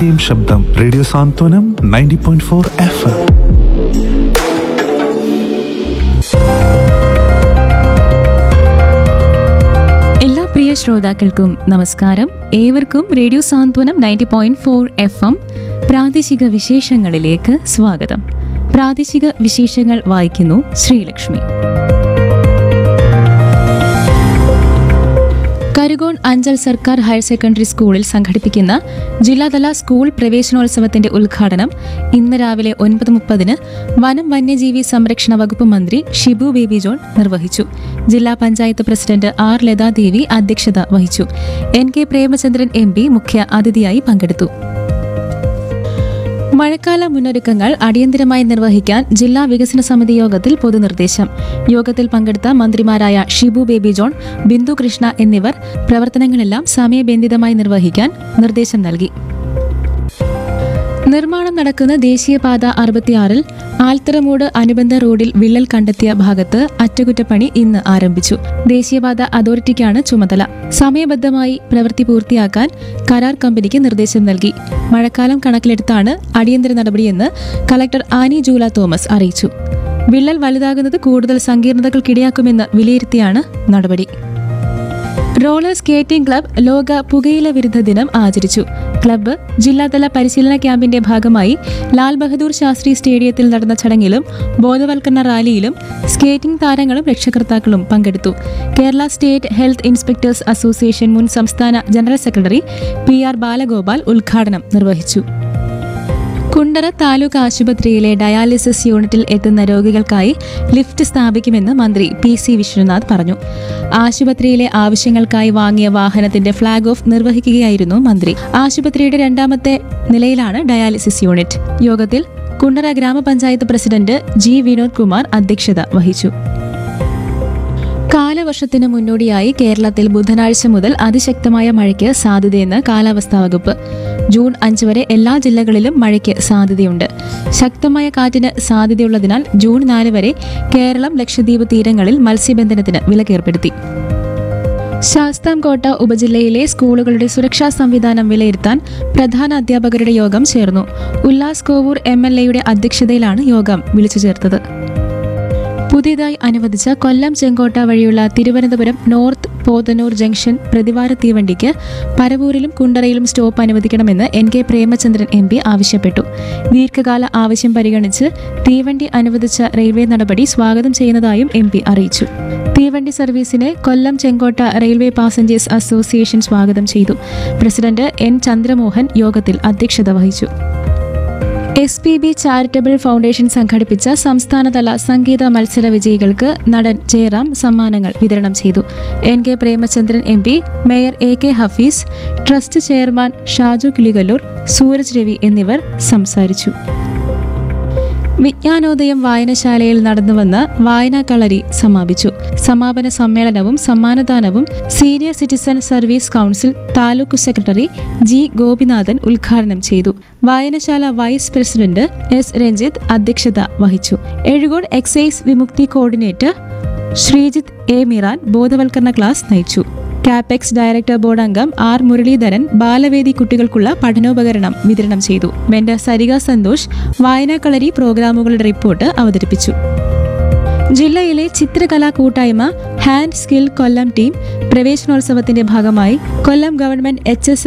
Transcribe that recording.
ാം ശബ്ദം radio Santhwanam ninety point four F M എല്ലാ പ്രിയ ശ്രോതാക്കൾക്കും നമസ്കാരം ഏവർക്കും radio Santhwanam ninety point four F M പ്രാദേശിക വിശേഷങ്ങളിലേക്ക് സ്വാഗതം പ്രാദേശിക വിശേഷങ്ങൾ വായിക്കുന്നു ശ്രീലക്ഷ്മി കരുകോൺ അഞ്ചൽ സർക്കാർ ഹയർ സെക്കൻഡറി സ്കൂളിൽ സംഘടിപ്പിക്കുന്ന ജില്ലാതല സ്കൂൾ പ്രവേശനോത്സവത്തിന്റെ ഉദ്ഘാടനം ഇന്ന് രാവിലെ ഒൻപത് മുപ്പതിന് വനം വന്യജീവി സംരക്ഷണ വകുപ്പ് മന്ത്രി ഷിബു ബേബി ജോൺ നിർവഹിച്ചു ജില്ലാ പഞ്ചായത്ത് പ്രസിഡന്റ് ആർ ലതാദേവി അധ്യക്ഷത വഹിച്ചു N K Premachandran M P മുഖ്യ അതിഥിയായി പങ്കെടുത്തു മഴക്കാല മുന്നൊരുക്കങ്ങൾ അടിയന്തരമായി നിർവഹിക്കാൻ ജില്ലാ വികസന സമിതി യോഗത്തിൽ പൊതുനിർദ്ദേശം യോഗത്തിൽ പങ്കെടുത്ത മന്ത്രിമാരായ ഷിബു ബേബി ജോൺ ബിന്ദു കൃഷ്ണ എന്നിവർ പ്രവർത്തനങ്ങളെല്ലാം സമയബന്ധിതമായി നിർവഹിക്കാൻ നിർദ്ദേശം നൽകി നിർമ്മാണം നടക്കുന്ന ദേശീയപാത അറുപത്തിയാറിൽ ആൽത്തറമൂട് അനുബന്ധ റോഡിൽ വിള്ളൽ കണ്ടെത്തിയ ഭാഗത്ത് അറ്റകുറ്റപ്പണി ഇന്ന് ആരംഭിച്ചു ദേശീയപാത അതോറിറ്റിക്കാണ് ചുമതല സമയബദ്ധമായി പ്രവൃത്തി പൂർത്തിയാക്കാൻ കരാർ കമ്പനിക്ക് നിർദ്ദേശം നൽകി മഴക്കാലം കണക്കിലെടുത്താണ് അടിയന്തര നടപടിയെന്ന് കളക്ടർ ആനി ജൂല തോമസ് അറിയിച്ചു വിള്ളൽ വലുതാകുന്നത് കൂടുതൽ സങ്കീർണതകൾക്കിടയാക്കുമെന്ന് വിലയിരുത്തിയാണ് നടപടി റോളർ സ്കേറ്റിംഗ് ക്ലബ് ലോക പുകയില വിരുദ്ധ ദിനം ആചരിച്ചു ക്ലബ്ബ് ജില്ലാതല പരിശീലന ക്യാമ്പിന്റെ ഭാഗമായി ലാൽ ബഹദൂർ ശാസ്ത്രി സ്റ്റേഡിയത്തിൽ നടന്ന ചടങ്ങിലും ബോധവൽക്കരണ റാലിയിലും സ്കേറ്റിംഗ് താരങ്ങളും രക്ഷകർത്താക്കളും പങ്കെടുത്തു Kerala state health inspectors association മുൻ സംസ്ഥാന general secretary P R Balagopal ഉദ്ഘാടനം നിർവഹിച്ചു കുണ്ടറ താലൂക്ക് ആശുപത്രിയിലെ ഡയാലിസിസ് യൂണിറ്റിൽ എത്തുന്ന രോഗികൾക്കായി ലിഫ്റ്റ് സ്ഥാപിക്കുമെന്ന് മന്ത്രി പി സി വിശ്വനാഥ് പറഞ്ഞു ആശുപത്രിയിലെ ആവശ്യങ്ങൾക്കായി വാങ്ങിയ വാഹനത്തിന്റെ ഫ്ളാഗ് ഓഫ് നിർവഹിക്കുകയായിരുന്നു മന്ത്രി ആശുപത്രിയുടെ രണ്ടാമത്തെ നിലയിലാണ് ഡയാലിസിസ് യൂണിറ്റ് യോഗത്തിൽ കുണ്ടറ ഗ്രാമപഞ്ചായത്ത് പ്രസിഡന്റ് ജി വിനോദ് കുമാർ അധ്യക്ഷത വഹിച്ചു കാലവർഷത്തിന് മുന്നോടിയായി കേരളത്തിൽ ബുധനാഴ്ച മുതൽ അതിശക്തമായ മഴയ്ക്ക് സാധ്യതയെന്ന് കാലാവസ്ഥാ വകുപ്പ് ജൂൺ അഞ്ച് വരെ എല്ലാ ജില്ലകളിലും മഴയ്ക്ക് സാധ്യതയുണ്ട് ശക്തമായ കാറ്റിന് സാധ്യതയുള്ളതിനാൽ ജൂൺ നാല് വരെ കേരളം ലക്ഷദ്വീപ് തീരങ്ങളിൽ മത്സ്യബന്ധനത്തിന് വിലക്കേർപ്പെടുത്തി ശാസ്താംകോട്ട ഉപജില്ലയിലെ സ്കൂളുകളുടെ സുരക്ഷാ സംവിധാനം വിലയിരുത്താൻ പ്രധാന അധ്യാപകരുടെ യോഗം ചേർന്നു ഉല്ലാസ് കോവൂർ എം എൽ എയുടെ അധ്യക്ഷതയിലാണ് യോഗം വിളിച്ചു ചേർത്തത് പുതിയതായി അനുവദിച്ച കൊല്ലം ചെങ്കോട്ട വഴിയുള്ള തിരുവനന്തപുരം നോർത്ത് പോത്തനൂർ ജംഗ്ഷൻ പ്രതിവാര തീവണ്ടിക്ക് പരവൂരിലും കുണ്ടറയിലും സ്റ്റോപ്പ് അനുവദിക്കണമെന്ന് N K Premachandran M P ആവശ്യപ്പെട്ടു ദീർഘകാല ആവശ്യം പരിഗണിച്ച് തീവണ്ടി അനുവദിച്ച റെയിൽവേ നടപടി സ്വാഗതം ചെയ്യുന്നതായും എം പി അറിയിച്ചു തീവണ്ടി സർവീസിനെ Kollam Chenkotta railway passengers association സ്വാഗതം ചെയ്തു പ്രസിഡന്റ് എൻ ചന്ദ്രമോഹൻ യോഗത്തിൽ അധ്യക്ഷത വഹിച്ചു S P B charitable foundation സംഘടിപ്പിച്ച സംസ്ഥാനതല സംഗീത മത്സര വിജയികൾക്ക് നടൻ ജയറാം സമ്മാനങ്ങൾ വിതരണം ചെയ്തു N K Premachandran M P mayor A K Hafeez trust chairman Shaju Kilikollur Sooraj Ravi എന്നിവർ സംസാരിച്ചു വിജ്ഞാനോദയം വായനശാലയിൽ നടന്നുവന്ന വായനാ കളരി സമാപിച്ചു സമാപന സമ്മേളനവും സമ്മാനദാനവും senior citizen service council taluk secretary G Gopinathan ഉദ്ഘാടനം ചെയ്തു വായനശാല വൈസ് പ്രസിഡന്റ് എസ് രഞ്ജിത്ത് അധ്യക്ഷത വഹിച്ചു Ezhukode excise Vimukthi coordinator Sreejith A Miran ബോധവൽക്കരണ ക്ലാസ് നയിച്ചു കാപെക്സ് ഡയറക്ടർ ബോർഡ് അംഗം ആർ മുരളീധരൻ ബാലവേദി കുട്ടികൾക്കുള്ള പഠനോപകരണം വിതരണം ചെയ്തു മെന്റർ സരിക സന്തോഷ് വായനാക്കളരി പ്രോഗ്രാമുകളുടെ റിപ്പോർട്ട് അവതരിപ്പിച്ചു ജില്ലയിലെ ചിത്രകലാ കൂട്ടായ്മ ഹാൻഡ് സ്കിൽ കൊല്ലം ടീം പ്രവേശനോത്സവത്തിന്റെ ഭാഗമായി കൊല്ലം ഗവൺമെന്റ് എച്ച് എസ്